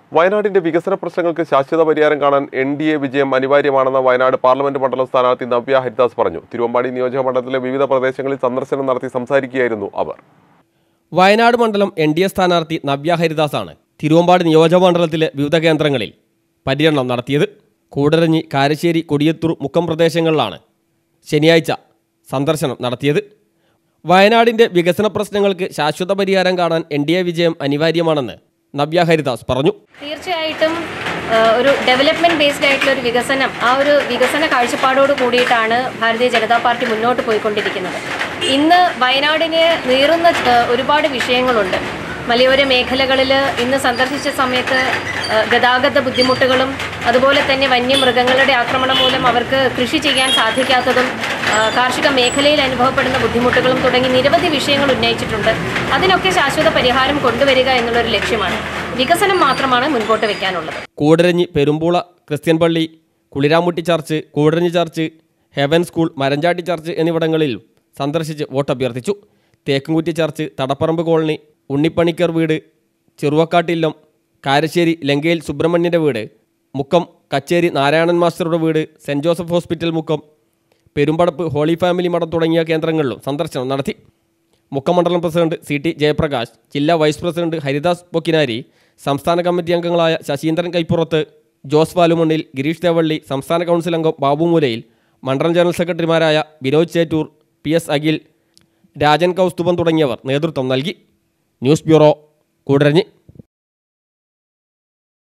വയനാടിന്റെ വികസന പ്രശ്നങ്ങൾക്ക് ശാശ്വത പരിഹാരം കാണാൻ എൻ ഡി എ വിജയം അനിവാര്യമാണെന്ന് വയനാട് പാർലമെന്റ് മണ്ഡലം സ്ഥാനാർത്ഥി നവ്യ ഹരിദാസ് പറഞ്ഞു തിരുവമ്പാടി നിയോജക മണ്ഡലത്തിലെ വിവിധ പ്രദേശങ്ങളിൽ സന്ദർശനം നടത്തി സംസാരിക്കുകയായിരുന്നു അവർ വയനാട് മണ്ഡലം എൻ ഡി എ സ്ഥാനാർത്ഥി നവ്യ ഹരിദാസാണ് തിരുവമ്പാടി നിയോജകമണ്ഡലത്തിലെ വിവിധ കേന്ദ്രങ്ങളിൽ പര്യടനം നടത്തിയത് കൂടരഞ്ഞി കാരശ്ശേരി കൊടിയത്തൂർ മുക്കം പ്രദേശങ്ങളിലാണ് ശനിയാഴ്ച സന്ദർശനം നടത്തിയത് വയനാടിന്റെ വികസന പ്രശ്നങ്ങൾക്ക് ശാശ്വത പരിഹാരം കാണാൻ എൻ ഡി എ വിജയം അനിവാര്യമാണെന്ന് നവ്യ ഹരിദാസ് പറഞ്ഞു തീർച്ചയായിട്ടും ആ, ഒരു ഡെവലപ്മെന്റ് ബേസ്ഡ് ആയിട്ടുള്ള ഒരു വികസനം ആ ഒരു വികസന കാഴ്ചപ്പാടോട് കൂടിയിട്ടാണ് ഭാരതീയ ജനതാ പാർട്ടി മുന്നോട്ട് പോയിക്കൊണ്ടിരിക്കുന്നത് ഇന്ന് വയനാടിന് നീറുന്ന ആ, ഒരുപാട് വിഷയങ്ങളുണ്ട് മലയോര മേഖലകളിൽ ഇന്ന് സന്ദർശിച്ച സമയത്ത് ആ, ഗതാഗത ബുദ്ധിമുട്ടുകളും അതുപോലെ തന്നെ വന്യമൃഗങ്ങളുടെ ആക്രമണം മൂലം അവർക്ക് കൃഷി ചെയ്യാൻ സാധിക്കാത്തതും ആ, കാർഷിക മേഖലയിൽ അനുഭവപ്പെടുന്ന ബുദ്ധിമുട്ടുകളും തുടങ്ങി നിരവധി വിഷയങ്ങൾ ഉന്നയിച്ചിട്ടുണ്ട് അതിനൊക്കെ ശാശ്വത പരിഹാരം കൊണ്ടുവരിക എന്നുള്ളൊരു ലക്ഷ്യമാണ് വികസനം മാത്രമാണ് മുൻപോട്ട് വെക്കാനുള്ളത് കൂടരഞ്ഞി പെരുമ്പൂള ക്രിസ്ത്യൻ പള്ളി Kuliramutti church Koodaranji church heaven school Maranchatti church എന്നിവിടങ്ങളിൽ സന്ദർശിച്ച് വോട്ടഭ്യർത്ഥിച്ചു തേക്കുംകുറ്റി ചർച്ച് തടപ്പറമ്പ് കോളനി ഉണ്ണിപ്പണിക്കർ വീട് ചെറുവക്കാട്ടില്ലം കാരശ്ശേരി ലങ്കയിൽ സുബ്രഹ്മണ്യൻ്റെ വീട് മുക്കം കച്ചേരി നാരായണൻ മാസ്റ്ററുടെ വീട് saint Joseph hospital Mukkam Perumpadappu holy family മഠം തുടങ്ങിയ കേന്ദ്രങ്ങളിലും സന്ദർശനം നടത്തി മുക്കം മണ്ഡലം പ്രസിഡന്റ് സി ടി ജയപ്രകാശ് ജില്ലാ വൈസ് പ്രസിഡന്റ് ഹരിദാസ് പൊക്കിനാരി സംസ്ഥാന കമ്മിറ്റി അംഗങ്ങളായ ശശീന്ദ്രൻ കൈപ്പുറത്ത് ജോസ് വാലുമണ്ണിൽ ഗിരീഷ് ദേവള്ളി സംസ്ഥാന കൗൺസിൽ അംഗം ബാബു മൂലയിൽ മണ്ഡലം ജനറൽ സെക്രട്ടറിമാരായ വിനോദ് ചേറ്റൂർ പി എസ് അഖിൽ രാജൻ കൗസ്തുഭം തുടങ്ങിയവർ നേതൃത്വം നൽകി ന്യൂസ് ബ്യൂറോ കൂടരഞ്ഞി